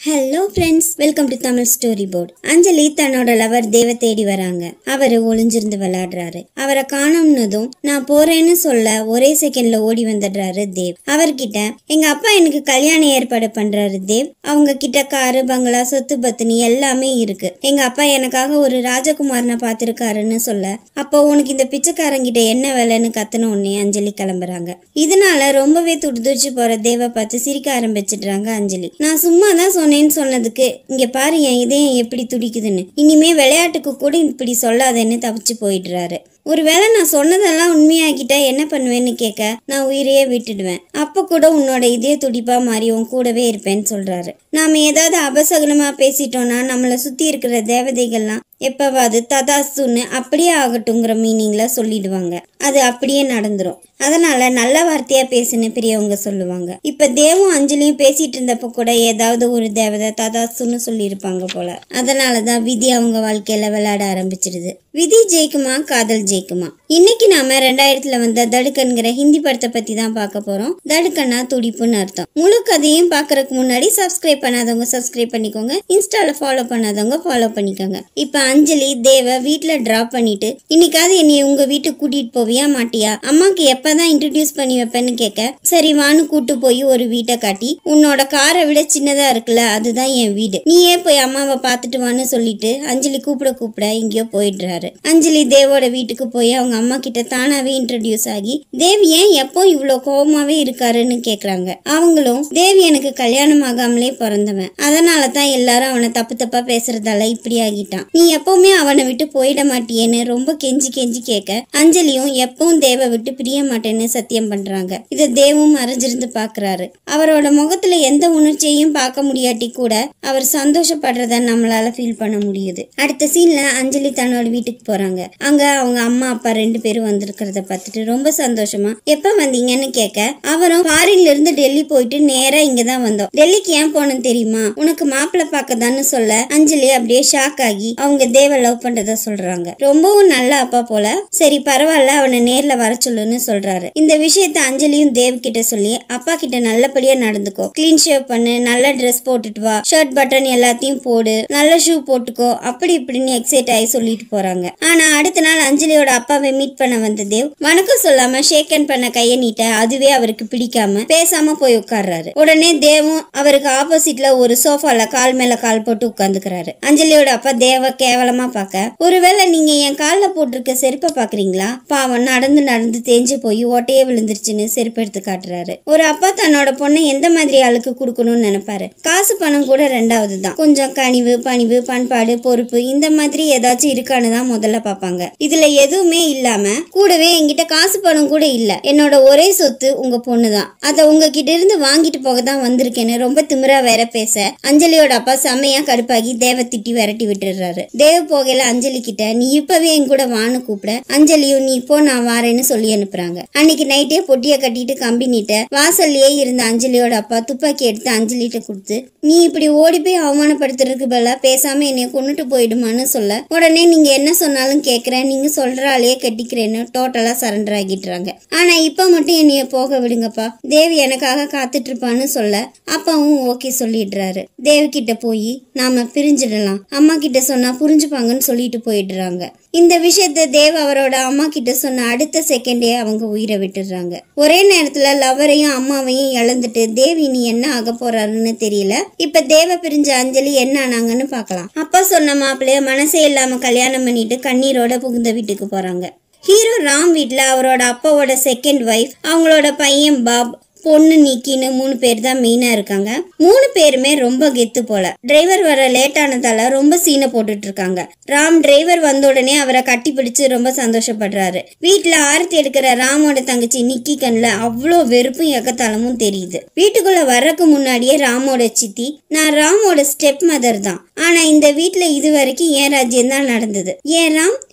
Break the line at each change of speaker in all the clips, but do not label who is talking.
hello friends welcome to Tamil story board Anjali தன்னோட lover தேவ தேடி வராங்க அவரு ஒளிஞ்சிருந்து விளையாடுறாரு அவரை காணோம்னதும் நான் போறேன்னு சொல்ல ஒரே செகண்ட்ல ஓடி வந்துடுறாரு தேவ் அவர்கிட்ட எங்க அப்பா எனக்கு கல்யாணம் ஏற்பாடு பண்றாரு தேவ் அவங்க கிட்ட காரு பங்களா சொத்து பத்தினி எல்லாமே இருக்கு எங்க அப்பா எனக்காக ஒரு ராஜகுமாரனை பார்த்திருக்காருன்னு சொல்ல அப்போ உனக்கு இந்த பிச்சைக்காரங்கிட்ட என்ன வேலைன்னு கத்துன உடனே அஞ்சலி கிளம்புறாங்க இதனால ரொம்பவே துடிதுடிச்சு போற தேவ பார்த்து சிரிக்க ஆரம்பிச்சிடுறாங்க அஞ்சலி நான் சும்மா தான் சொன்னேன்னு சொன்னதுக்கு இங்க பாரு என் இதயம் எப்படி துடிக்குதுன்னு இனிமே விளையாட்டுக்கு கூட இப்படி சொல்லாதேன்னு தப்பிச்சு போயிடுறாரு ஒருவேளை நான் சொன்னதெல்லாம் உண்மையாக்கிட்டா என்ன பண்ணுவேன்னு கேட்க நான் உயிரையே விட்டுடுவேன் அப்ப கூட உன்னோட இதய துடிப்பா மாறி உன் கூடவே இருப்பேன்னு சொல்றாரு நாம ஏதாவது அபசகுனமா பேசிட்டோம்னா நம்மளை சுத்தி இருக்கிற தேவதைகள்லாம் எப்பவாவது ததாஸ்துன்னு அப்படியே ஆகட்டுங்கிற மீனிங்ல சொல்லிடுவாங்க அது அப்படியே நடந்துரும் அதனால நல்ல வார்த்தையா பேசுன்னு பெரியவங்க சொல்லுவாங்க இப்ப தேவும் அஞ்சலியும் பேசிட்டு இருந்தப்ப கூட ஏதாவது ஒரு தேவதை ததாஸ்துன்னு சொல்லியிருப்பாங்க போல அதனாலதான் விதி அவங்க வாழ்க்கையில விளையாட ஆரம்பிச்சிடுது விதி ஜெயிக்குமா காதல் ஜெயிக்குமா இன்னைக்கு நாம ரெண்டாயிரத்துல வந்த தடுக்கன்கிற ஹிந்தி படத்தை பத்தி தான் பார்க்க போறோம் தடுக்கன்னா துடிப்புன்னு அர்த்தம் முழு கதையும் பாக்குறதுக்கு முன்னாடி சப்ஸ்கிரைப் பண்ணாதவங்க சப்ஸ்கிரைப் பண்ணிக்கோங்க இன்ஸ்டால ஃபாலோ பண்ணாதவங்க ஃபாலோ பண்ணிக்கோங்க இப்ப அஞ்சலி தேவ வீட்ல டிராப் பண்ணிட்டு இன்னைக்காவது என்னை உங்க வீட்டுக்கு கூட்டிட்டு போவியா மாட்டியா அம்மாக்கு எப்பதான் இன்ட்ரடியூஸ் பண்ணி வைப்பேன்னு கேட்க சரி வான்னு கூட்டு போய் ஒரு வீட்டை காட்டி உன்னோட காரை விட சின்னதா இருக்குல்ல அதுதான் என் வீடு நீயே போய் அம்மாவை பார்த்துட்டு வான்னு சொல்லிட்டு அஞ்சலி கூப்பிட கூப்பிட எங்கேயோ போயிடுறாரு அஞ்சலி தேவோட வீட்டுக்கு போய் அவங்க அம்மா கிட்ட தானாவே இன்ட்ரடியூஸ் ஆகி தேவ் ஏன் எப்போ இவ்வளோ கோபமாவே இருக்காருன்னு கேக்குறாங்க அவங்களும் தேவ் எனக்கு கல்யாணம் ஆகாமலே பிறந்தவன் அதனால தான் எல்லாரும் அவனை தப்பு தப்பா பேசுறதால இப்படி ஆகிட்டான் நீ எப்பவுமே அவனை விட்டு போயிட மாட்டியேன்னு ரொம்ப கெஞ்சி கெஞ்சி கேட்க அஞ்சலியும் எப்பவும் தேவை விட்டு பிரிய மாட்டேன்னு சத்தியம் பண்றாங்க இதை தேவும் மறைஞ்சிருந்து பாக்குறாரு அவரோட முகத்துல எந்த உணர்ச்சியையும் பார்க்க முடியாட்டி கூட அவர் சந்தோஷப்படுறத நம்மளால ஃபீல் பண்ண முடியுது அடுத்த சீன்ல அஞ்சலி தன்னோட வீட்டுக்கு போறாங்க அங்க அவங்க அம்மா அப்பா ரெண்டு பேரும் வந்திருக்கிறத பார்த்துட்டு ரொம்ப சந்தோஷமா எப்ப வந்தீங்கன்னு கேட்க அவரும் ஃபாரின்ல இருந்து டெல்லி போயிட்டு நேரா இங்க தான் வந்தோம் டெல்லிக்கு ஏன் போனோம் தெரியுமா உனக்கு மாப்பிள்ளை பார்க்கதான்னு சொல்ல அஞ்சலி அப்படியே ஷாக் ஆகி அவங்க தேவ லவ் பண்றத சொல்றாங்க ரொம்பவும் நல்ல அப்பா போல சரி பரவாயில்ல அவனை நேர்ல வர சொல்லுன்னு சொல்றாரு இந்த விஷயத்த அஞ்சலியும் தேவ் கிட்ட சொல்லி அப்பா கிட்ட நல்லபடியா நடந்துக்கோ கிளீன் ஷேவ் பண்ணு நல்ல ட்ரெஸ் போட்டுட்டு வா ஷர்ட் பட்டன் எல்லாத்தையும் போடு நல்ல ஷூ போட்டுக்கோ அப்படி இப்படின்னு எக்ஸைட் ஆகி சொல்லிட்டு போறாங்க ஆனா அடுத்த நாள் அஞ்சலியோட அப்பாவை மீட் பண்ண வந்த தேவ் வணக்கம் சொல்லாம ஷேக் ஹேண்ட் பண்ண கைய நீட்ட அதுவே அவருக்கு பிடிக்காம பேசாம போய் உட்கார்றாரு உடனே தேவும் அவருக்கு ஆப்போசிட்ல ஒரு சோஃபால கால் மேல கால் போட்டு உட்கார்ந்துக்கிறாரு அஞ்சலியோட அப்பா தேவ கேவலமா பார்க்க ஒருவேளை நீங்க என் கால்ல போட்டிருக்க செருப்பை பாக்குறீங்களா பாவம் நடந்து நடந்து தேஞ்சு போய் ஓட்டையே விழுந்துருச்சுன்னு செருப்பு எடுத்து காட்டுறாரு ஒரு அப்பா தன்னோட பொண்ணை எந்த மாதிரி ஆளுக்கு கொடுக்கணும்னு நினைப்பாரு காசு பணம் கூட ரெண்டாவது தான் கொஞ்சம் கனிவு பணிவு பண்பாடு பொறுப்பு இந்த மாதிரி ஏதாச்சும் இருக்கான்னு தான் முதல்ல பார்ப்பாங்க இதுல எதுவுமே இல்லாம கூடவே என்கிட்ட காசு பணம் கூட இல்ல என்னோட ஒரே சொத்து உங்க பொண்ணு தான் அதை உங்ககிட்ட இருந்து வாங்கிட்டு போக தான் வந்திருக்கேன்னு ரொம்ப திமிரா வேற பேச அஞ்சலியோட அப்பா செம்மையா கடுப்பாகி தேவ திட்டி விரட்டி விட்டுடுறாரு தேவ போகையில அஞ்சலி கிட்ட நீ இப்பவே என் கூட வான்னு கூப்பிட அஞ்சலியும் நீ இப்போ நான் வாரேன்னு சொல்லி அனுப்புறாங்க அன்னைக்கு நைட்டே பொட்டிய கட்டிட்டு கம்பி நீட்ட வாசல்லையே இருந்த அஞ்சலியோட அப்பா துப்பாக்கி எடுத்து அஞ்சலிட்ட கொடுத்து நீ இப்படி ஓடி போய் அவமானப்படுத்துறதுக்கு பதிலா பேசாம என்னைய கொண்டுட்டு போயிடுமான்னு சொல்ல உடனே நீங்க என்ன சொன்னாலும் கேக்குறேன் நீங்க சொல்ற ஆளையே கட்டிக்கிறேன்னு டோட்டலா சரண்டர் ஆகிடுறாங்க ஆனா இப்ப மட்டும் என்னைய போக விடுங்கப்பா தேவி எனக்காக காத்துட்டு இருப்பான்னு சொல்ல அப்பாவும் ஓகே சொல்லிடுறாரு தேவி கிட்ட போய் நாம பிரிஞ்சிடலாம் அம்மா கிட்ட சொன்னா புரிஞ்சுப்பாங்கன்னு சொல்லிட்டு போயிடுறாங்க இந்த விஷயத்த தேவ் அவரோட அம்மா கிட்ட சொன்ன அடுத்த செகண்டே அவங்க உயிரை விட்டுடுறாங்க ஒரே நேரத்துல லவரையும் அம்மாவையும் இழந்துட்டு தேவ் இனி என்ன ஆக போறாருன்னு தெரியல இப்ப தேவ பிரிஞ்ச அஞ்சலி என்ன ஆனாங்கன்னு பார்க்கலாம் அப்பா சொன்ன மாப்பிள்ளைய மனசே இல்லாம கல்யாணம் பண்ணிட்டு கண்ணீரோட புகுந்த வீட்டுக்கு போறாங்க ஹீரோ ராம் வீட்ல அவரோட அப்பாவோட செகண்ட் ஒய்ஃப் அவங்களோட பையன் பாப் பொண்ணு நிக்கின்னு மூணு பேர் தான் மெயினா இருக்காங்க மூணு பேருமே ரொம்ப கெத்து போல டிரைவர் வர லேட் ஆனதால ரொம்ப சீனை போட்டுட்டு இருக்காங்க ராம் டிரைவர் வந்த உடனே அவரை கட்டி பிடிச்சு ரொம்ப சந்தோஷப்படுறாரு வீட்டுல ஆரத்தி எடுக்கிற ராமோட தங்கச்சி நிக்கி கண்ணுல அவ்வளோ வெறுப்பும் எக்கத்தாளமும் தெரியுது வீட்டுக்குள்ள வர்றதுக்கு முன்னாடியே ராமோட சித்தி நான் ராமோட ஸ்டெப் மதர் தான் ஆனா இந்த வீட்டுல இது வரைக்கும் ஏன் ராஜ்யம் தான் நடந்தது ஏன் ராம்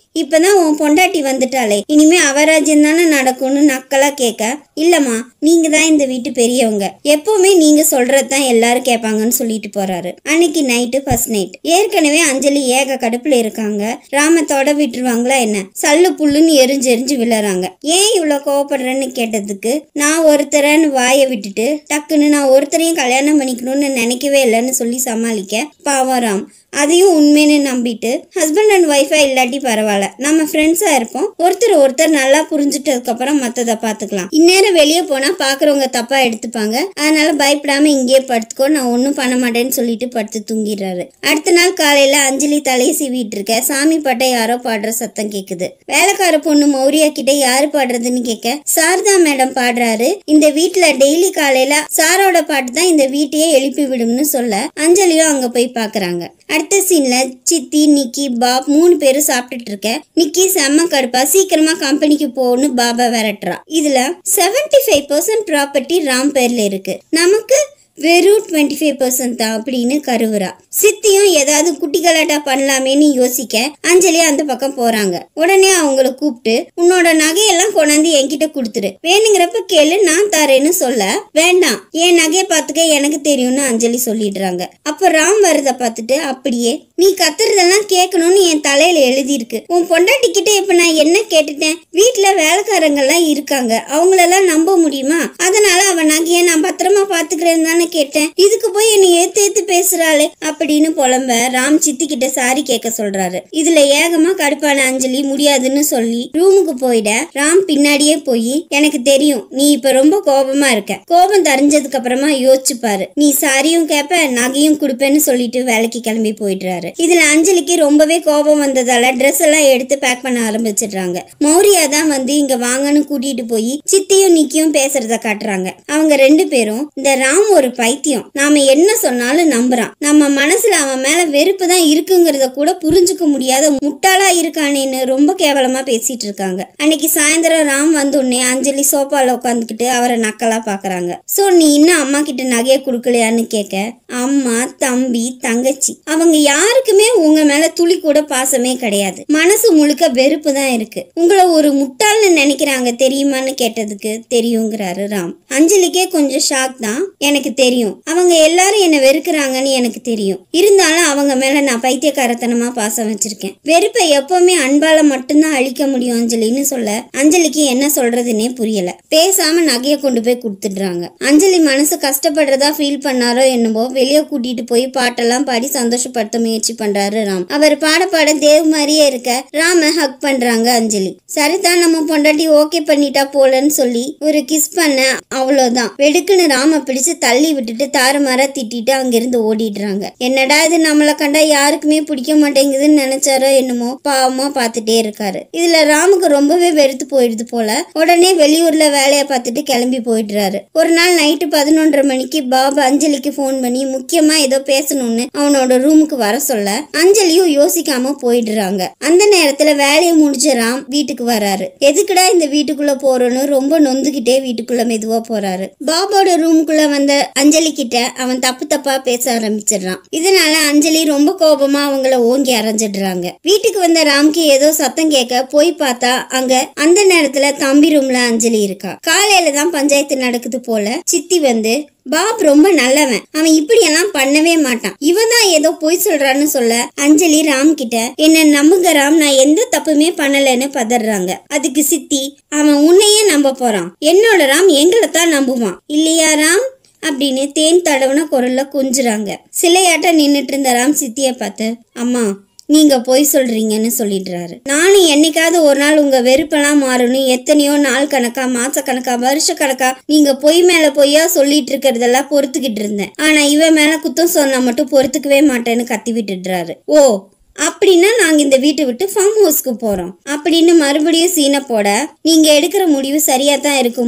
இப்பதான் உன் பொண்டாட்டி வந்துட்டாளே இனிமே அவராஜ்யம் தானே நடக்கும்னு நக்கலா கேட்க இல்லம்மா நீங்க தான் இந்த வீட்டு பெரியவங்க எப்பவுமே நீங்க சொல்றதுதான் எல்லாரும் கேட்பாங்கன்னு சொல்லிட்டு போறாரு அன்னைக்கு நைட்டு ஃபர்ஸ்ட் நைட் ஏற்கனவே அஞ்சலி ஏக கடுப்புல இருக்காங்க ராமத்தோட விட்டுருவாங்களா என்ன சல்லு புல்லுன்னு எரிஞ்சு எரிஞ்சு விழுறாங்க ஏன் இவ்வளவு கோவப்படுறேன்னு கேட்டதுக்கு நான் ஒருத்தரன்னு வாயை விட்டுட்டு டக்குன்னு நான் ஒருத்தரையும் கல்யாணம் பண்ணிக்கணும்னு நினைக்கவே இல்லைன்னு சொல்லி சமாளிக்க பாவம் ராம் அதையும் உண்மைன்னு நம்பிட்டு ஹஸ்பண்ட் அண்ட் ஒய்ஃபா இல்லாட்டி பரவாயில்ல நம்ம ஃப்ரெண்ட்ஸா இருப்போம் ஒருத்தர் ஒருத்தர் நல்லா புரிஞ்சுட்டதுக்கு அப்புறம் மத்தத பாத்துக்கலாம் இந்நேரம் வெளியே போனா பாக்குறவங்க தப்பா எடுத்துப்பாங்க அதனால பயப்படாம இங்கேயே படுத்துக்கோ நான் ஒன்றும் பண்ண மாட்டேன்னு சொல்லிட்டு படுத்து தூங்கிடுறாரு அடுத்த நாள் காலையில அஞ்சலி தலையை சீவிட்டு இருக்க சாமி பாட்டை யாரோ பாடுற சத்தம் கேக்குது வேலைக்கார பொண்ணு மௌரியா கிட்ட யாரு பாடுறதுன்னு கேட்க சாரதா மேடம் பாடுறாரு இந்த வீட்ல டெய்லி காலையில சாரோட பாட்டு தான் இந்த வீட்டையே எழுப்பி விடும்னு சொல்ல அஞ்சலியும் அங்க போய் பாக்குறாங்க அடுத்த சீன்ல சித்தி நிக்கி பாப் மூணு பேரும் சாப்பிட்டுட்டு இருக்க நிக்கி செம்ம கடுப்பா சீக்கிரமா கம்பெனிக்கு போகணும்னு பாபா விரட்டுறா இதுல 75% ஃபைவ் பர்சன்ட் ப்ராப்பர்ட்டி ராம் பேர்ல இருக்கு நமக்கு வெறும் டுவெண்ட்டி ஃபைவ் பர்சன்ட் தான் அப்படின்னு கருவுறா சித்தியும் ஏதாவது குட்டி கலாட்டா பண்ணலாமேன்னு யோசிக்க அஞ்சலி அந்த பக்கம் போறாங்க உடனே அவங்கள கூப்பிட்டு உன்னோட நகையெல்லாம் கொண்டாந்து என்கிட்ட கொடுத்துரு வேணுங்கிறப்ப கேளு நான் தரேன்னு சொல்ல வேண்டாம் என் நகையை பார்த்துக்க எனக்கு தெரியும்னு அஞ்சலி சொல்லிடுறாங்க அப்ப ராம் வரத பார்த்துட்டு அப்படியே நீ கத்துறதெல்லாம் கேட்கணும்னு என் தலையில எழுதியிருக்கு உன் பொண்டாட்டி கிட்ட இப்ப நான் என்ன கேட்டுட்டேன் வீட்டுல வேலைக்காரங்கெல்லாம் இருக்காங்க அவங்களெல்லாம் நம்ப முடியுமா அதனால அவன் நகையை நான் பத்திரமா பாத்துக்கிறேன்னு தானே கேட்டேன் இதுக்கு போய் என்னை ஏத்து ஏத்து பேசுறாளே அப்படின்னு புலம்ப ராம் சித்தி கிட்ட சாரி கேட்க சொல்றாரு இதுல ஏகமா கடுப்பான அஞ்சலி முடியாதுன்னு சொல்லி ரூமுக்கு போயிட ராம் பின்னாடியே போய் எனக்கு தெரியும் நீ இப்ப ரொம்ப கோபமா இருக்க கோபம் தெரிஞ்சதுக்கு அப்புறமா யோசிச்சு பாரு நீ சாரியும் கேப்ப நகையும் கொடுப்பேன்னு சொல்லிட்டு வேலைக்கு கிளம்பி போயிடுறாரு இதுல அஞ்சலிக்கு ரொம்பவே கோபம் வந்ததால ட்ரெஸ் எல்லாம் எடுத்து பேக் பண்ண ஆரம்பிச்சிடுறாங்க மௌரியா தான் வந்து இங்க வாங்கன்னு கூட்டிட்டு போய் சித்தியும் நிக்கியும் பேசுறத காட்டுறாங்க அவங்க ரெண்டு பேரும் இந்த ராம் ஒரு பைத்தியம் நாம என்ன சொன்னாலும் நம்புறான் நம்ம மனசுல அவன் மேல வெறுப்பு தான் இருக்குங்கிறத கூட புரிஞ்சுக்க முடியாத முட்டாளா இருக்கானேன்னு ரொம்ப கேவலமா பேசிட்டு இருக்காங்க அன்னைக்கு சாயந்தரம் ராம் வந்த உடனே அஞ்சலி சோஃபால உட்காந்துக்கிட்டு அவரை நக்கலா பாக்குறாங்க சோ நீ இன்னும் அம்மா கிட்ட நகையை கொடுக்கலையான்னு கேட்க அம்மா தம்பி தங்கச்சி அவங்க யாருக்குமே உங்க மேல துளி கூட பாசமே கிடையாது மனசு முழுக்க வெறுப்பு தான் இருக்கு உங்களை ஒரு முட்டாள்னு நினைக்கிறாங்க தெரியுமான்னு கேட்டதுக்கு தெரியுங்கிறாரு ராம் அஞ்சலிக்கே கொஞ்சம் ஷாக் தான் எனக்கு தெரியும் அவங்க எல்லாரும் என்ன வெறுக்கிறாங்கன்னு எனக்கு தெரியும் இருந்தாலும் அவங்க மேல நான் பைத்தியக்காரத்தனமா பாசம் வச்சிருக்கேன் வெறுப்பை எப்பவுமே அன்பால மட்டும்தான் அழிக்க முடியும் அஞ்சலின்னு சொல்ல அஞ்சலிக்கு என்ன சொல்றதுன்னே புரியல பேசாம நகைய கொண்டு போய் கொடுத்துடுறாங்க அஞ்சலி மனசு கஷ்டப்படுறதா ஃபீல் பண்ணாரோ என்னவோ வெளியே கூட்டிட்டு போய் பாட்டெல்லாம் பாடி சந்தோஷப்படுத்த முயற்சி பண்றாரு ராம் அவர் பாட பாட தேவ் மாதிரியே இருக்க ராம ஹக் பண்றாங்க அஞ்சலி சரிதான் நம்ம பொண்டாட்டி ஓகே பண்ணிட்டா போலன்னு சொல்லி ஒரு கிஸ் பண்ண அவ்வளவுதான் வெடுக்குன்னு ராம பிடிச்சு தள்ளி விட்டுட்டு தாறுமாறா திட்டிட்டு அங்கிருந்து ஓடிடுறாங்க என்னடா இது நம்மள கண்டா யாருக்குமே பிடிக்க மாட்டேங்குதுன்னு நினைச்சாரோ என்னமோ பாவமா பார்த்துட்டே இருக்காரு இதுல ராமுக்கு ரொம்பவே வெறுத்து போயிடுது போல உடனே வெளியூர்ல வேலையை பார்த்துட்டு கிளம்பி போயிடுறாரு ஒரு நாள் நைட்டு பதினொன்றரை மணிக்கு பாபு அஞ்சலிக்கு ஃபோன் பண்ணி முக்கியமா ஏதோ பேசணும்னு அவனோட ரூமுக்கு வர சொல்ல அஞ்சலியும் யோசிக்காம போயிடுறாங்க அந்த நேரத்துல வேலையை முடிச்ச ராம் வீட்டுக்கு வராரு எதுக்குடா இந்த வீட்டுக்குள்ள போறோன்னு ரொம்ப நொந்துகிட்டே வீட்டுக்குள்ள மெதுவா போறாரு பாபோட ரூமுக்குள்ள வந்த அஞ்சலி கிட்ட அவன் தப்பு தப்பா பேச ஆரம்பிச்சிடுறான் இதனால அஞ்சலி ரொம்ப கோபமா அவங்கள ஓங்கி அரைஞ்சிடுறாங்க வீட்டுக்கு வந்த ராம்க்கு ஏதோ சத்தம் கேட்க போய் பார்த்தா அங்க அந்த நேரத்துல தம்பி ரூம்ல அஞ்சலி இருக்கா காலையில தான் பஞ்சாயத்து நடக்குது போல சித்தி வந்து பாப் ரொம்ப நல்லவன் அவன் இப்படி எல்லாம் பண்ணவே மாட்டான் இவன் தான் ஏதோ பொய் சொல்றான்னு சொல்ல அஞ்சலி ராம் கிட்ட என்ன நம்புங்க ராம் நான் எந்த தப்புமே பண்ணலன்னு பதறாங்க அதுக்கு சித்தி அவன் உன்னையே நம்ப போறான் என்னோட ராம் எங்களை தான் நம்புவான் இல்லையா ராம் அப்படின்னு தேன் தடவுன குரல்ல கொஞ்சுறாங்க சிலையாட்ட நின்னுட்டு இருந்த ராம் சித்திய பார்த்து அம்மா நீங்க பொய் சொல்றீங்கன்னு சொல்லிடுறாரு நானும் என்னைக்காவது ஒரு நாள் உங்க வெறுப்பெல்லாம் மாறணும் எத்தனையோ நாள் கணக்கா மாச கணக்கா வருஷ கணக்கா நீங்க பொய் மேல பொய்யா சொல்லிட்டு இருக்கிறதெல்லாம் பொறுத்துக்கிட்டு இருந்தேன் ஆனா இவன் மேல குத்தம் சொன்னா மட்டும் பொறுத்துக்கவே மாட்டேன்னு கத்தி விட்டுடுறாரு ஓ அப்படின்னா நாங்க இந்த வீட்டை விட்டு ஃபார்ம் ஹவுஸ்க்கு போறோம் அப்படின்னு மறுபடியும் சீனை போட நீங்க எடுக்கிற முடிவு சரியா தான் இருக்குமா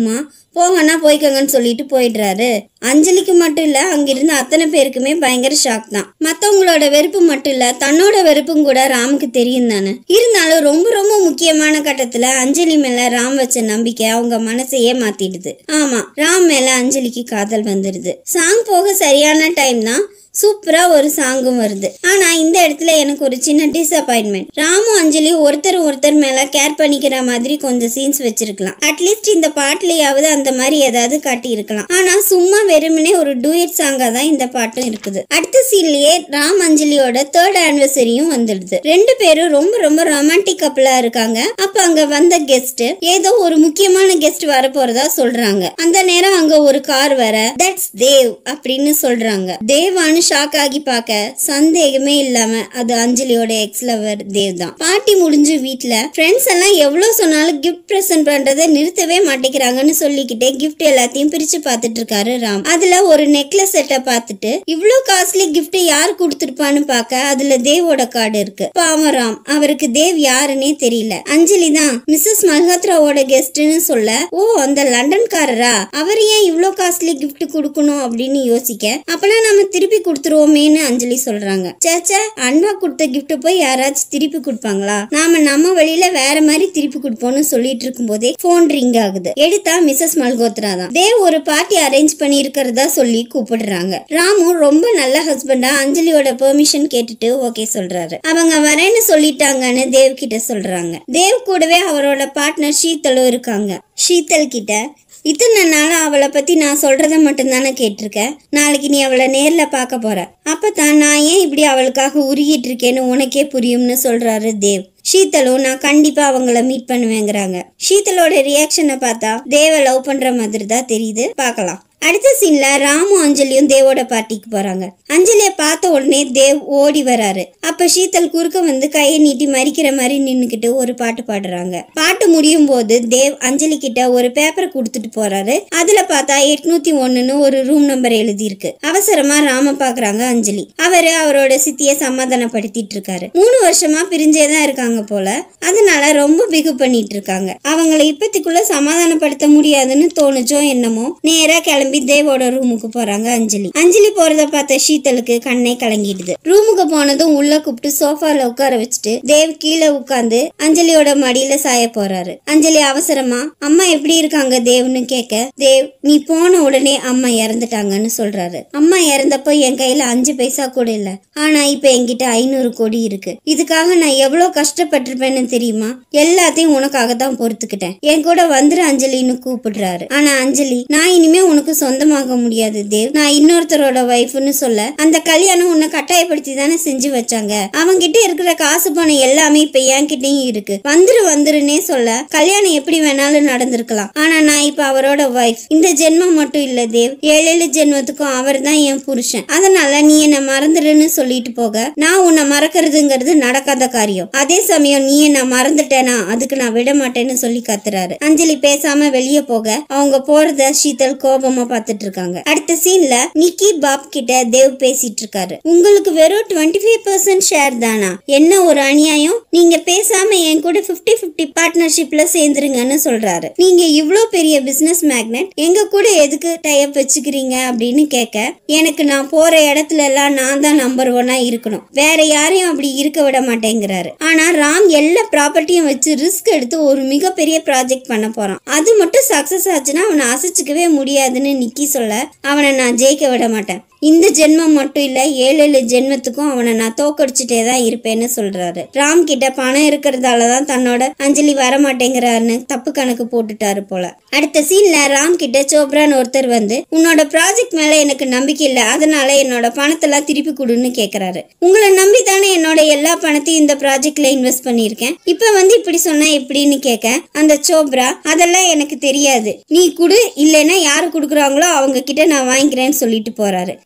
போகனா போய்க்கோங்கன்னு சொல்லிட்டு போயிடுறாரு அஞ்சலிக்கு மட்டும் இல்ல அங்கிருந்த அத்தனை பேருக்குமே பயங்கர ஷாக் தான் மத்தவங்களோட வெறுப்பு மட்டும் இல்ல தன்னோட வெறுப்பும் கூட ராமுக்கு தெரியும் தானே இருந்தாலும் ரொம்ப ரொம்ப முக்கியமான கட்டத்துல அஞ்சலி மேல ராம் வச்ச நம்பிக்கை அவங்க மனசையே மாத்திடுது ஆமா ராம் மேல அஞ்சலிக்கு காதல் வந்துடுது சாங் போக சரியான டைம் தான் சூப்பரா ஒரு சாங்கும் வருது ஆனா இந்த இடத்துல எனக்கு ஒரு சின்ன டிசப்பாயின்மெண்ட் ராமு அஞ்சலி ஒருத்தர் ஒருத்தர் மேல கேர் பண்ணிக்கிற மாதிரி கொஞ்சம் சீன்ஸ் வச்சிருக்கலாம் அட்லீஸ்ட் இந்த பாட்டுலயாவது அந்த மாதிரி ஏதாவது காட்டி இருக்கலாம் ஆனா சும்மா வெறுமனே ஒரு டூயட் சாங்கா தான் இந்த பாட்டும் இருக்குது அடுத்த சீன்லயே ராம் அஞ்சலியோட தேர்ட் ஆனிவர்சரியும் வந்துடுது ரெண்டு பேரும் ரொம்ப ரொம்ப ரொமான்டிக் கப்பலா இருக்காங்க அப்ப அங்க வந்த கெஸ்ட் ஏதோ ஒரு முக்கியமான கெஸ்ட் வர போறதா சொல்றாங்க அந்த நேரம் அங்க ஒரு கார் வர தட்ஸ் தேவ் அப்படின்னு சொல்றாங்க தேவான்னு ஷாக் ஆகி பார்க்க சந்தேகமே இல்லாம அது அஞ்சலியோட எக்ஸ் லவர் தேவ் தான் பார்ட்டி முடிஞ்சு வீட்ல ஃப்ரெண்ட்ஸ் எல்லாம் எவ்வளவு சொன்னாலும் கிஃப்ட் பிரசன்ட் பண்றதை நிறுத்தவே மாட்டேங்கிறாங்கன்னு சொல்லிக்கிட்டே கிஃப்ட் எல்லாத்தையும் பிரிச்சு பார்த்துட்டு இருக்காரு ராம் அதுல ஒரு நெக்லஸ் செட்டை பார்த்துட்டு இவ்ளோ காஸ்ட்லி கிஃப்ட் யார் கொடுத்துருப்பான்னு பார்க்க அதுல தேவோட கார்டு இருக்கு பாவம் ராம் அவருக்கு தேவ் யாருன்னே தெரியல அஞ்சலி தான் மிஸ்ஸஸ் மல்ஹோத்ராவோட கெஸ்ட்னு சொல்ல ஓ அந்த லண்டன்காரரா அவர் ஏன் இவ்ளோ காஸ்ட்லி கிஃப்ட் கொடுக்கணும் அப்படின்னு யோசிக்க அப்பனா நம்ம திருப்பி கொடுத்துருவோமேன்னு அஞ்சலி சொல்றாங்க சேச்சா அன்பா கொடுத்த கிஃப்ட் போய் யாராச்சும் திருப்பி கொடுப்பாங்களா நாம நம்ம வழியில வேற மாதிரி திருப்பி கொடுப்போம்னு சொல்லிட்டு இருக்கும் போதே போன் ரிங் ஆகுது எடுத்தா மிஸ்ஸஸ் மல்கோத்ரா தான் தேவ் ஒரு பார்ட்டி அரேஞ்ச் பண்ணி இருக்கிறதா சொல்லி கூப்பிடுறாங்க ராமு ரொம்ப நல்ல ஹஸ்பண்டா அஞ்சலியோட பெர்மிஷன் கேட்டுட்டு ஓகே சொல்றாரு அவங்க வரேன்னு சொல்லிட்டாங்கன்னு தேவ் கிட்ட சொல்றாங்க தேவ் கூடவே அவரோட பார்ட்னர் ஷீத்தலும் இருக்காங்க ஷீத்தல் கிட்ட இத்தனை நாளா அவளை பத்தி நான் சொல்றத மட்டும்தானே கேட்டிருக்க நாளைக்கு நீ அவளை நேர்ல பார்க்க போற அப்பதான் நான் ஏன் இப்படி அவளுக்காக உருகிட்டு இருக்கேன்னு உனக்கே புரியும்னு சொல்றாரு தேவ் ஷீத்தலும் நான் கண்டிப்பா அவங்கள மீட் பண்ணுவேங்கிறாங்க ஷீத்தலோட ரியாக்ஷனை பார்த்தா தேவ லவ் பண்ற மாதிரி தான் தெரியுது பார்க்கலாம் அடுத்த சீன்ல ராமு அஞ்சலியும் தேவோட பார்ட்டிக்கு போறாங்க அஞ்சலிய பார்த்த உடனே தேவ் ஓடி வராரு அப்ப ஷீத்தல் குறுக்க வந்து கையை நீட்டி மறிக்கிற மாதிரி நின்னுக்கிட்டு ஒரு பாட்டு பாடுறாங்க பாட்டு முடியும் போது தேவ் அஞ்சலி கிட்ட ஒரு பேப்பர் கொடுத்துட்டு போறாரு அதுல பார்த்தா எட்நூத்தி ஒண்ணுன்னு ஒரு ரூம் நம்பர் எழுதி இருக்கு அவசரமா ராம பாக்குறாங்க அஞ்சலி அவரு அவரோட சித்திய சமாதானப்படுத்திட்டு இருக்காரு மூணு வருஷமா பிரிஞ்சே தான் இருக்காங்க போல அதனால ரொம்ப பிகு பண்ணிட்டு இருக்காங்க அவங்கள இப்பத்திக்குள்ள சமாதானப்படுத்த முடியாதுன்னு தோணுச்சோ என்னமோ நேரா கிளம்பி தேவோட ரூமுக்கு போறாங்க அஞ்சலி அஞ்சலி போறத பார்த்த ஷீத்தலுக்கு கண்ணே கலங்கிடுது ரூமுக்கு போனதும் உள்ள கூப்பிட்டு சோஃபால உட்கார வச்சுட்டு தேவ் கீழே உட்காந்து அஞ்சலியோட மடியில சாய போறாரு அஞ்சலி அவசரமா அம்மா எப்படி இருக்காங்க தேவ்னு கேட்க தேவ் நீ போன உடனே அம்மா இறந்துட்டாங்கன்னு சொல்றாரு அம்மா இறந்தப்போ என் கையில அஞ்சு பைசா கூட இல்ல ஆனா இப்ப என்கிட்ட ஐநூறு கோடி இருக்கு இதுக்காக நான் எவ்வளவு கஷ்டப்பட்டிருப்பேன்னு தெரியுமா எல்லாத்தையும் உனக்காக தான் பொறுத்துக்கிட்டேன் என் கூட வந்துரு அஞ்சலின்னு கூப்பிடுறாரு ஆனா அஞ்சலி நான் இனிமே உனக்கு சொந்தமாக முடியாது தேவ் நான் இன்னொருத்தரோட ஒய்ஃப்னு சொல்ல அந்த கல்யாணம் உன்னை கட்டாயப்படுத்தி தானே செஞ்சு வச்சாங்க அவங்கிட்ட இருக்கிற காசு பணம் எல்லாமே இப்ப என்கிட்டயும் இருக்கு வந்துரு வந்துருன்னே சொல்ல கல்யாணம் எப்படி வேணாலும் நடந்திருக்கலாம் ஆனா நான் இப்ப அவரோட ஒய்ஃப் இந்த ஜென்மம் மட்டும் இல்ல தேவ் ஏழு ஏழு ஜென்மத்துக்கும் அவர் தான் என் புருஷன் அதனால நீ என்ன மறந்துடுன்னு சொல்லிட்டு போக நான் உன்னை மறக்கிறதுங்கிறது நடக்காத காரியம் அதே சமயம் நீ என்ன மறந்துட்டேனா அதுக்கு நான் விட மாட்டேன்னு சொல்லி கத்துறாரு அஞ்சலி பேசாம வெளியே போக அவங்க போறத ஷீதல் கோபமா பார்த்துட்டு இருக்காங்க அடுத்த சீன்ல நிக்கி பாப் கிட்ட தேவ் பேசிட்டு இருக்காரு உங்களுக்கு வெறும் டுவெண்ட்டி ஃபைவ் பர்சன்ட் ஷேர் தானா என்ன ஒரு அநியாயம் நீங்க பேசாம என் கூட 50 50 பார்ட்னர்ஷிப்ல சேர்ந்துருங்கன்னு சொல்றாரு நீங்க இவ்ளோ பெரிய பிசினஸ் மேக்னெட் எங்க கூட எதுக்கு டைப் வச்சுக்கிறீங்க அப்படின்னு கேட்க எனக்கு நான் போற இடத்துல எல்லாம் நான் தான் நம்பர் ஒன்னா இருக்கணும் வேற யாரையும் அப்படி இருக்க விட மாட்டேங்கிறாரு ஆனா ராம் எல்லா ப்ராப்பர்ட்டியும் வச்சு ரிஸ்க் எடுத்து ஒரு மிகப்பெரிய ப்ராஜெக்ட் பண்ண போறான் அது மட்டும் சக்சஸ் ஆச்சுன்னா அவனை அசைச்சுக்கவே முடியாதுன்னு நிக்கி சொல்ல அவனை நான் ஜெயிக்க விட மாட்டேன் இந்த ஜென்மம் மட்டும் இல்ல ஏழு ஏழு ஜென்மத்துக்கும் அவனை நான் தோக்கடிச்சுட்டே தான் இருப்பேன்னு சொல்றாரு ராம் கிட்ட பணம் இருக்கிறதால தான் தன்னோட அஞ்சலி வர மாட்டேங்கிறாருன்னு தப்பு கணக்கு போட்டுட்டாரு போல அடுத்த சீன்ல ராம் கிட்ட சோப்ரான்னு ஒருத்தர் வந்து உன்னோட ப்ராஜெக்ட் மேல எனக்கு நம்பிக்கை இல்ல அதனால என்னோட பணத்தெல்லாம் திருப்பி கொடுன்னு கேக்குறாரு உங்களை நம்பி தானே என்னோட எல்லா பணத்தையும் இந்த ப்ராஜெக்ட்ல இன்வெஸ்ட் பண்ணியிருக்கேன் இப்ப வந்து இப்படி சொன்னா எப்படின்னு கேட்க அந்த சோப்ரா அதெல்லாம் எனக்கு தெரியாது நீ குடு இல்லைன்னா யாரு குடுக்குறாங்களோ அவங்க கிட்ட நான் வாங்கிக்கிறேன்னு சொல்லிட்டு போறாரு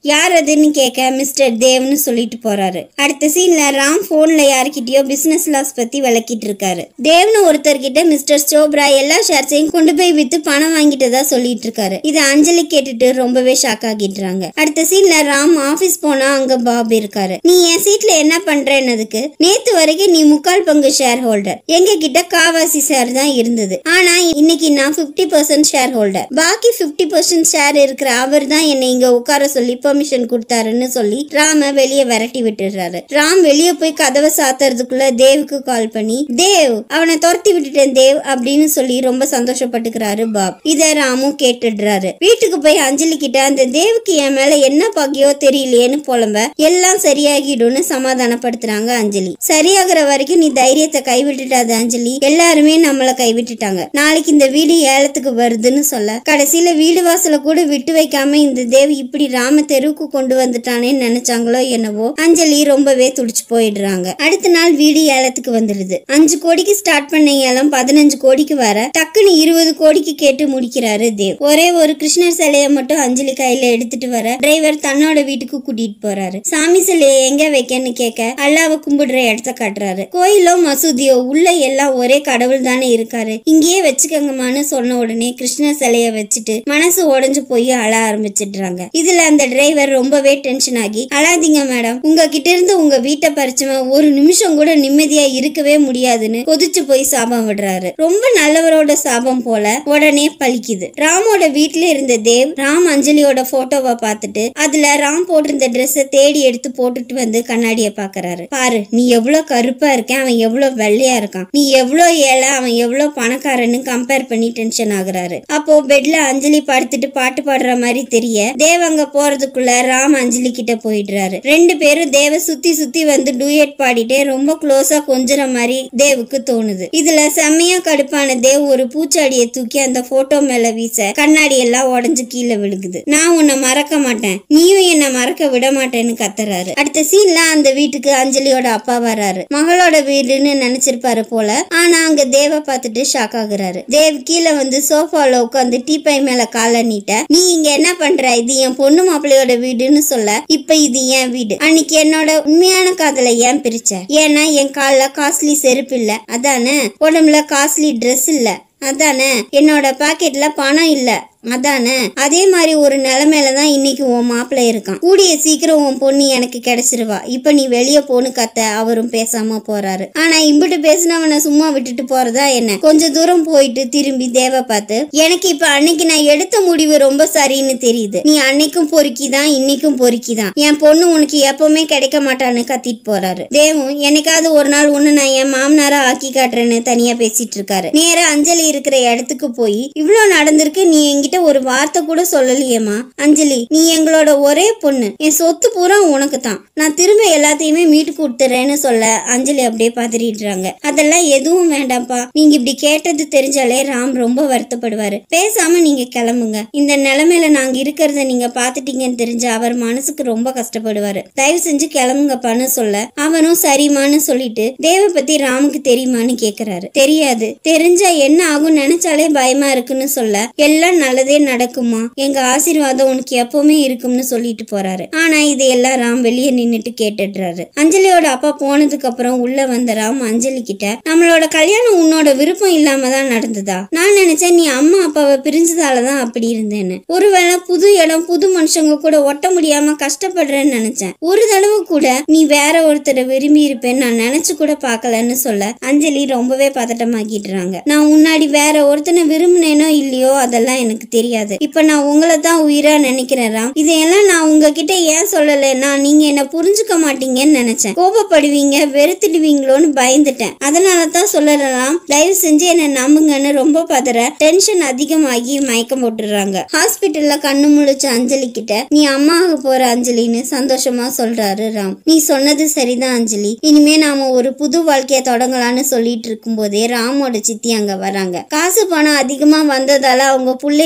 யார் அதுன்னு கேட்க மிஸ்டர் தேவ்னு சொல்லிட்டு போறாரு அடுத்த சீன்ல ராம் போன்ல யார்கிட்டயோ பிசினஸ் லாஸ் பத்தி விளக்கிட்டு இருக்காரு தேவ்னு ஒருத்தர்கிட்ட மிஸ்டர் சோப்ரா எல்லா ஷேர்ஸையும் கொண்டு போய் வித்து பணம் வாங்கிட்டதா சொல்லிட்டு இருக்காரு இதை அஞ்சலி கேட்டுட்டு ரொம்பவே ஷாக் ஆகிடுறாங்க அடுத்த சீன்ல ராம் ஆபீஸ் போனா அங்க பாப் இருக்காரு நீ என் சீட்ல என்ன பண்றேன்னதுக்கு நேத்து வரைக்கும் நீ முக்கால் பங்கு ஷேர் ஹோல்டர் எங்க கிட்ட காவாசி ஷேர் தான் இருந்தது ஆனா இன்னைக்கு நான் 50% பர்சன்ட் ஷேர் ஹோல்டர் பாக்கி 50% பர்சன்ட் ஷேர் இருக்கிற அவர் தான் என்னை இங்க உட்கார சொல்லி பெர்மிஷன் கொடுத்தாருன்னு சொல்லி ராம வெளியே விரட்டி விட்டுறாரு ராம் வெளியே போய் கதவை சாத்துறதுக்குள்ள தேவுக்கு கால் பண்ணி தேவ் அவனை துரத்தி விட்டுட்டேன் தேவ் அப்படின்னு சொல்லி ரொம்ப சந்தோஷப்பட்டுக்கிறாரு பாப் இத ராமும் கேட்டுடுறாரு வீட்டுக்கு போய் அஞ்சலி கிட்ட அந்த தேவுக்கு என் மேல என்ன பாக்கியோ தெரியலையேன்னு புலம்ப எல்லாம் சரியாகிடும்னு சமாதானப்படுத்துறாங்க அஞ்சலி சரியாகிற வரைக்கும் நீ தைரியத்தை கைவிட்டுட்டாத அஞ்சலி எல்லாருமே நம்மள கைவிட்டுட்டாங்க நாளைக்கு இந்த வீடு ஏலத்துக்கு வருதுன்னு சொல்ல கடைசியில வீடு வாசல கூட விட்டு வைக்காம இந்த தேவ் இப்படி ராம தெருவுக்கு கொண்டு வந்துட்டானேன்னு நினைச்சாங்களோ என்னவோ அஞ்சலி ரொம்பவே துடிச்சு போயிடுறாங்க அடுத்த நாள் வீடு ஏலத்துக்கு வந்துடுது அஞ்சு கோடிக்கு ஸ்டார்ட் பண்ண ஏலம் பதினஞ்சு கோடிக்கு வர டக்குன்னு இருபது கோடிக்கு கேட்டு முடிக்கிறாரு தேவ் ஒரே ஒரு கிருஷ்ணர் சிலையை மட்டும் அஞ்சலி கையில எடுத்துட்டு வர டிரைவர் தன்னோட வீட்டுக்கு கூட்டிட்டு போறாரு சாமி சிலையை எங்க வைக்கன்னு கேட்க அல்லாவை கும்பிடுற இடத்த காட்டுறாரு கோயிலோ மசூதியோ உள்ள எல்லாம் ஒரே கடவுள் தானே இருக்காரு இங்கேயே வச்சுக்கோங்கம்மான்னு சொன்ன உடனே கிருஷ்ணர் சிலைய வச்சுட்டு மனசு உடைஞ்சு போய் அழ ஆரம்பிச்சிடுறாங்க இதுல அந்த டிரைவர் ரொம்பவே டென்ஷன் ஆகி அழாதீங்க மேடம் உங்ககிட்ட இருந்து உங்க வீட்டை பறிச்சவன் ஒரு நிமிஷம் கூட நிம்மதியா இருக்கவே முடியாதுன்னு கொதிச்சு போய் சாபம் விடுறாரு ரொம்ப நல்லவரோட சாபம் போல உடனே பலிக்குது ராமோட வீட்ல இருந்த தேவ் ராம் அஞ்சலியோட போட்டோவை பார்த்துட்டு அதுல ராம் போட்டிருந்த ட்ரெஸ்ஸை தேடி எடுத்து போட்டுட்டு வந்து கண்ணாடிய பாக்குறாரு பாரு நீ எவ்வளவு கருப்பா இருக்க அவன் எவ்வளவு வெள்ளையா இருக்கான் நீ எவ்வளவு ஏழை அவன் எவ்வளவு பணக்காரன்னு கம்பேர் பண்ணி டென்ஷன் ஆகுறாரு அப்போ பெட்ல அஞ்சலி படுத்துட்டு பாட்டு பாடுற மாதிரி தெரிய தேவ் அங்க போறதுக்குள்ள ராம் அஞ்சலி கிட்ட போயிடுறாரு ரெண்டு பேரும் தேவ சுத்தி சுத்தி வந்து டூயட் பாடிட்டே ரொம்ப க்ளோஸா கொஞ்சுற மாதிரி தேவுக்கு தோணுது இதுல செம்மையா கடுப்பான தேவ் ஒரு பூச்சாடியை தூக்கி அந்த போட்டோ மேல வீச கண்ணாடி எல்லாம் உடைஞ்சு கீழே விழுகுது நான் உன்னை மறக்க மாட்டேன் நீயும் என்ன மறக்க விட மாட்டேன்னு கத்துறாரு அடுத்த சீன்ல அந்த வீட்டுக்கு அஞ்சலியோட அப்பா வராரு மகளோட வீடுன்னு நினைச்சிருப்பாரு போல ஆனா அங்க தேவ பார்த்துட்டு ஷாக் ஆகுறாரு தேவ் கீழே வந்து சோஃபால உட்காந்து டீப்பை மேல காலை நீட்ட நீ இங்க என்ன பண்ற இது என் பொண்ணு மாப்பிள்ளையோட வீடுன்னு சொல்ல இப்ப இது என் வீடு அன்னைக்கு என்னோட உண்மையான காதலை ஏன் பிரிச்ச ஏன்னா என் கால்ல காஸ்ட்லி செருப்பு இல்ல அதானே உடம்புல காஸ்ட்லி Dress இல்ல அதானே என்னோட பாக்கெட்ல பணம் இல்ல அதானே அதே மாதிரி ஒரு நிலைமையில தான் இன்னைக்கு உன் மாப்பிள்ளை இருக்கான் கூடிய சீக்கிரம் உன் பொண்ணு எனக்கு கிடைச்சிருவா இப்ப நீ வெளியே போன்னு கத்த அவரும் பேசாம போறாரு ஆனா இம்பிட்டு பேசினவனை சும்மா விட்டுட்டு போறதா என்ன கொஞ்ச தூரம் போயிட்டு திரும்பி தேவ பார்த்து எனக்கு இப்ப அன்னைக்கு நான் எடுத்த முடிவு ரொம்ப சரின்னு தெரியுது நீ அன்னைக்கும் பொறுக்கி தான் இன்னைக்கும் பொறுக்கி தான் என் பொண்ணு உனக்கு எப்பவுமே கிடைக்க மாட்டான்னு கத்திட்டு போறாரு தேவும் என்னைக்காவது ஒரு நாள் உன்னை நான் என் மாமனாரா ஆக்கி காட்டுறேன்னு தனியா பேசிட்டு இருக்காரு நேரா அஞ்சலி இருக்கிற இடத்துக்கு போய் இவ்ளோ நடந்திருக்கு நீ என்கிட்ட ஒரு வார்த்தை கூட சொல்லலையேம்மா அஞ்சலி நீ எங்களோட ஒரே பொண்ணு என் சொத்து பூரா உனக்கு தான் நான் திரும்ப எல்லாத்தையுமே மீட்டு கொடுத்துறேன்னு சொல்ல அஞ்சலி அப்படியே பதறிடுறாங்க அதெல்லாம் எதுவும் வேண்டாம்ப்பா நீங்க இப்படி கேட்டது தெரிஞ்சாலே ராம் ரொம்ப வருத்தப்படுவாரு பேசாம நீங்க கிளம்புங்க இந்த நிலைமையில நாங்க இருக்கிறத நீங்க பாத்துட்டீங்கன்னு தெரிஞ்ச அவர் மனசுக்கு ரொம்ப கஷ்டப்படுவாரு தயவு செஞ்சு கிளம்புங்கப்பான்னு சொல்ல அவனும் சரிம்மான்னு சொல்லிட்டு தேவ பத்தி ராமுக்கு தெரியுமான்னு கேக்குறாரு தெரியாது தெரிஞ்சா என்ன ஆகும் நினைச்சாலே பயமா இருக்குன்னு சொல்ல எல்லாம் நல்லதே நடக்குமா எங்க ஆசீர்வாதம் உனக்கு எப்பவுமே இருக்கும்னு சொல்லிட்டு போறாரு ஆனா இதையெல்லாம் ராம் வெளியே நின்னுட்டு கேட்டுடுறாரு அஞ்சலியோட அப்பா போனதுக்கு அப்புறம் உள்ள வந்த ராம் அஞ்சலி கிட்ட நம்மளோட கல்யாணம் உன்னோட விருப்பம் இல்லாம தான் நடந்ததா நான் நினைச்சேன் நீ அம்மா அப்பாவை பிரிஞ்சதாலதான் அப்படி இருந்தேன்னு ஒருவேளை புது இடம் புது மனுஷங்க கூட ஒட்ட முடியாம கஷ்டப்படுறேன்னு நினைச்சேன் ஒரு தடவை கூட நீ வேற ஒருத்தரை விரும்பி இருப்பேன்னு நான் நினைச்சு கூட பார்க்கலன்னு சொல்ல அஞ்சலி ரொம்பவே பதட்டமாக்கிடுறாங்க நான் முன்னாடி வேற ஒருத்தனை விரும்பினேனோ இல்லையோ அதெல்லாம் எனக்கு தெரியாது இப்ப நான் உங்களை தான் உயிரா நினைக்கிறேன் ராம் இதையெல்லாம் நான் உங்ககிட்ட ஏன் சொல்லலைன்னா நீங்க என்ன புரிஞ்சுக்க மாட்டீங்கன்னு நினைச்சேன் கோபப்படுவீங்க வெறுத்துடுவீங்களோன்னு பயந்துட்டேன் அதனால தான் சொல்லலாம் தயவு செஞ்சு என்ன நம்புங்கன்னு ரொம்ப பதற டென்ஷன் அதிகமாகி மயக்கம் போட்டுடுறாங்க ஹாஸ்பிட்டல்ல கண்ணு முழிச்ச அஞ்சலி கிட்ட நீ அம்மாவுக்கு போற அஞ்சலின்னு சந்தோஷமா சொல்றாரு ராம் நீ சொன்னது சரிதான் அஞ்சலி இனிமே நாம ஒரு புது வாழ்க்கைய தொடங்கலாம்னு சொல்லிட்டு இருக்கும்போதே ராமோட சித்தி அங்க வராங்க காசு பணம் அதிகமா வந்ததால அவங்க பிள்ளைங்க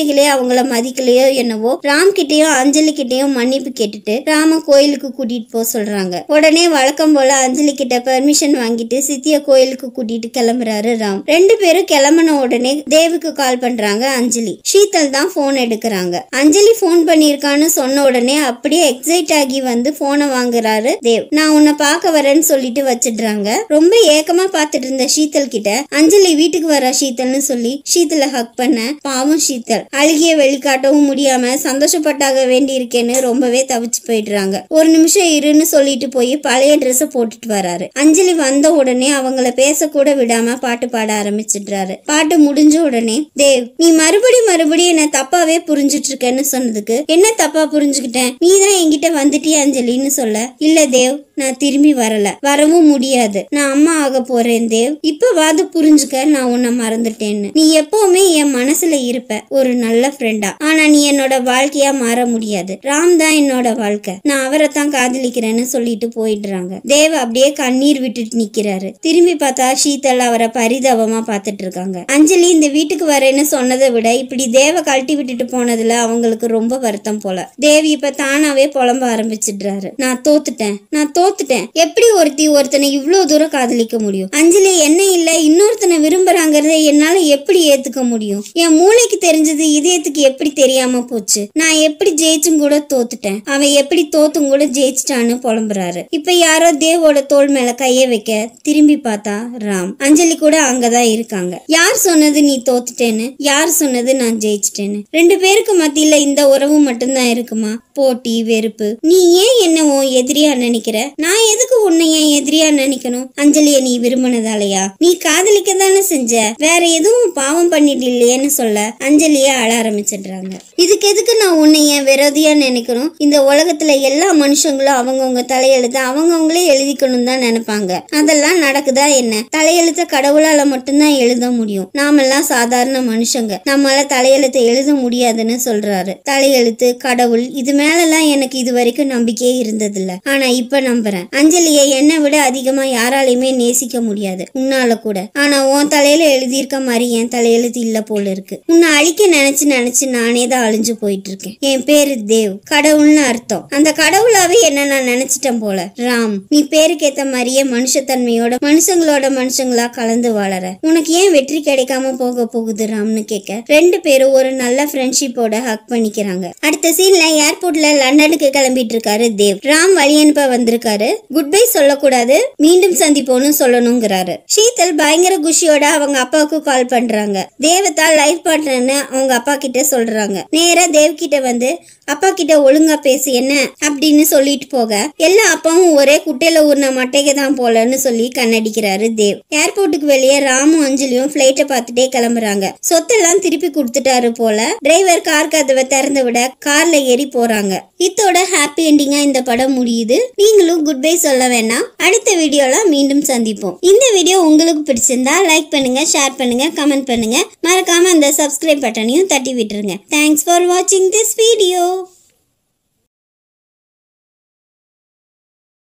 குழந்தைகளே அவங்கள மதிக்கலையோ என்னவோ ராம் கிட்டயும் அஞ்சலி கிட்டயும் மன்னிப்பு கேட்டுட்டு ராம கோயிலுக்கு கூட்டிட்டு போக சொல்றாங்க உடனே வழக்கம் போல அஞ்சலி கிட்ட பெர்மிஷன் வாங்கிட்டு சித்திய கோயிலுக்கு கூட்டிட்டு கிளம்புறாரு ராம் ரெண்டு பேரும் கிளம்பின உடனே தேவுக்கு கால் பண்றாங்க அஞ்சலி ஷீதல் தான் போன் எடுக்கிறாங்க அஞ்சலி போன் பண்ணிருக்கான்னு சொன்ன உடனே அப்படியே எக்ஸைட் ஆகி வந்து போனை வாங்குறாரு தேவ் நான் உன்னை பார்க்க வரேன்னு சொல்லிட்டு வச்சிடுறாங்க ரொம்ப ஏக்கமா பார்த்துட்டு இருந்த ஷீதல் கிட்ட அஞ்சலி வீட்டுக்கு வர ஷீதல்னு சொல்லி ஷீதலை ஹக் பண்ண பாவம் ஷீதல் அழுகிய வெளிக்காட்டவும் முடியாம சந்தோஷப்பட்டாக வேண்டி இருக்கேன்னு ரொம்பவே தவிச்சு போயிடுறாங்க ஒரு நிமிஷம் இருன்னு சொல்லிட்டு போய் பழைய ட்ரெஸ் போட்டுட்டு வராரு அஞ்சலி வந்த உடனே அவங்கள பேசக்கூட விடாம பாட்டு பாட ஆரம்பிச்சிடுறாரு பாட்டு முடிஞ்ச உடனே தேவ் நீ மறுபடி மறுபடியும் என்ன தப்பாவே புரிஞ்சிட்டு இருக்கேன்னு சொன்னதுக்கு என்ன தப்பா புரிஞ்சுக்கிட்டேன் நீ தான் என்கிட்ட வந்துட்டிய அஞ்சலின்னு சொல்ல இல்ல தேவ் நான் திரும்பி வரல வரவும் முடியாது நான் அம்மா ஆக போறேன் தேவ் இப்பவாது புரிஞ்சுக்க நான் உன்னை மறந்துட்டேன்னு நீ எப்பவுமே என் மனசுல இருப்ப ஒரு நல்ல ஃப்ரெண்டா ஆனா நீ என்னோட வாழ்க்கையா மாற முடியாது ராம் தான் என்னோட வாழ்க்கை நான் அவரை தான் காதலிக்கிறேன்னு சொல்லிட்டு போயிடுறாங்க தேவ் அப்படியே கண்ணீர் விட்டுட்டு நிக்கிறாரு திரும்பி பார்த்தா ஷீதல் அவரை பரிதாபமா பார்த்துட்டு இருக்காங்க அஞ்சலி இந்த வீட்டுக்கு வரேன்னு சொன்னதை விட இப்படி தேவ கழட்டி விட்டுட்டு போனதுல அவங்களுக்கு ரொம்ப வருத்தம் போல தேவி இப்ப தானாவே புலம்ப ஆரம்பிச்சிடுறாரு நான் தோத்துட்டேன் நான் தோத்துட்டேன் எப்படி ஒருத்தி ஒருத்தனை இவ்வளவு தூரம் காதலிக்க முடியும் அஞ்சலி என்ன இல்ல இன்னொருத்தனை விரும்புறாங்கிறத என்னால எப்படி ஏத்துக்க முடியும் என் மூளைக்கு தெரிஞ்சது இதயத்துக்கு எப்படி தெரியாம போச்சு நான் எப்படி ஜெயிச்சும் கூட தோத்துட்டேன் அவன் எப்படி தோத்தும் கூட ஜெயிச்சிட்டான்னு புலம்புறாரு இப்ப யாரோ தேவோட தோள் மேல கைய வைக்க திரும்பி பார்த்தா ராம் அஞ்சலி கூட அங்கதான் இருக்காங்க யார் சொன்னது நீ தோத்துட்டேன்னு யார் சொன்னது நான் ஜெயிச்சிட்டேன்னு ரெண்டு பேருக்கு மத்தியில இந்த உறவு மட்டும்தான் இருக்குமா போட்டி வெறுப்பு நீ ஏன் என்ன உன் எதிரியா நினைக்கிற நான் எதுக்கு உன்னை ஏன் எதிரியா நினைக்கணும் அஞ்சலிய நீ விரும்பினதாலயா நீ காதலிக்க தானே செஞ்ச வேற எதுவும் பாவம் பண்ணிட்டு இல்லையேன்னு சொல்ல அஞ்சலிய அழ ஆரம்பிச்சிடுறாங்க இதுக்கு எதுக்கு நான் உன்னை ஏன் விரோதியா நினைக்கணும் இந்த உலகத்துல எல்லா மனுஷங்களும் அவங்கவுங்க தலையெழுத்த அவங்கவுங்களே எழுதிக்கணும் தான் நினைப்பாங்க அதெல்லாம் நடக்குதா என்ன தலையெழுத்த கடவுளால மட்டும்தான் எழுத முடியும் நாமெல்லாம் சாதாரண மனுஷங்க நம்மளால தலையெழுத்தை எழுத முடியாதுன்னு சொல்றாரு தலையெழுத்து கடவுள் இது மேலலாம் எனக்கு இது வரைக்கும் நம்பிக்கையே இருந்ததில்ல ஆனா இப்ப நம்புறேன் அஞ்சலியை என்னை விட அதிகமா யாராலையுமே நேசிக்க முடியாது உன்னால கூட ஆனா உன் தலையில எழுதியிருக்க மாதிரி என் தலையெழுத்து இல்ல போல இருக்கு உன்னை அழிக்க நினைச்சு நினைச்சு நானே தான் அழிஞ்சு போயிட்டு இருக்கேன் என் பேரு தேவ் கடவுள்னு அர்த்தம் அந்த கடவுளாவே என்ன நான் நினைச்சிட்டேன் போல ராம் நீ பேருக்கு ஏத்த மாதிரியே மனுஷத்தன்மையோட மனுஷங்களோட மனுஷங்களா கலந்து வாழற உனக்கு ஏன் வெற்றி கிடைக்காம போக போகுது ராம்னு கேட்க ரெண்டு பேரும் ஒரு நல்ல ஃப்ரெண்ட்ஷிப்போட ஹக் பண்ணிக்கிறாங்க அடுத்த சீன்ல ஏர்போர்ட்ல லண்டனுக்கு கிளம்பிட்டு இருக்காரு தேவ் ராம் வழி அனுப்ப வந்திருக்காரு குட் பை சொல்லக்கூடாது மீண்டும் சந்திப்போம்னு சொல்லணுங்கிறாரு ஷீதல் பயங்கர குஷியோட அவங்க அப்பாவுக்கு கால் பண்றாங்க தேவதா லைஃப் பார்ட்னர்னு அவங்க அப்பா கிட்ட சொல்றாங்க நேரா தேவ் கிட்ட வந்து அப்பா கிட்ட ஒழுங்கா பேசு என்ன அப்படின்னு சொல்லிட்டு போக எல்லா அப்பாவும் ஒரே குட்டையில ஊர்ன மட்டைக்கு தான் போலன்னு சொல்லி கண்ணடிக்கிறாரு தேவ் ஏர்போர்ட்டுக்கு வெளியே ராமும் அஞ்சலியும் பிளைட்டை பார்த்துட்டே கிளம்புறாங்க சொத்தெல்லாம் திருப்பி கொடுத்துட்டாரு போல டிரைவர் கார் கதவை திறந்து விட கார்ல ஏறி போறாங்க இத்தோட ஹாப்பி எண்டிங்கா இந்த படம் முடியுது நீங்களும் குட் பை சொல்ல வேணாம் அடுத்த வீடியோல மீண்டும் சந்திப்போம் இந்த வீடியோ உங்களுக்கு பிடிச்சிருந்தா லைக் பண்ணுங்க ஷேர் பண்ணுங்க கமெண்ட் பண்ணுங்க மறக்காம அந்த சப்ஸ்கிரைப் பட்டனையும் தட்டி விட்டுருங்க தேங்க்ஸ் ஃபார் வாட்சிங் திஸ் வீடியோ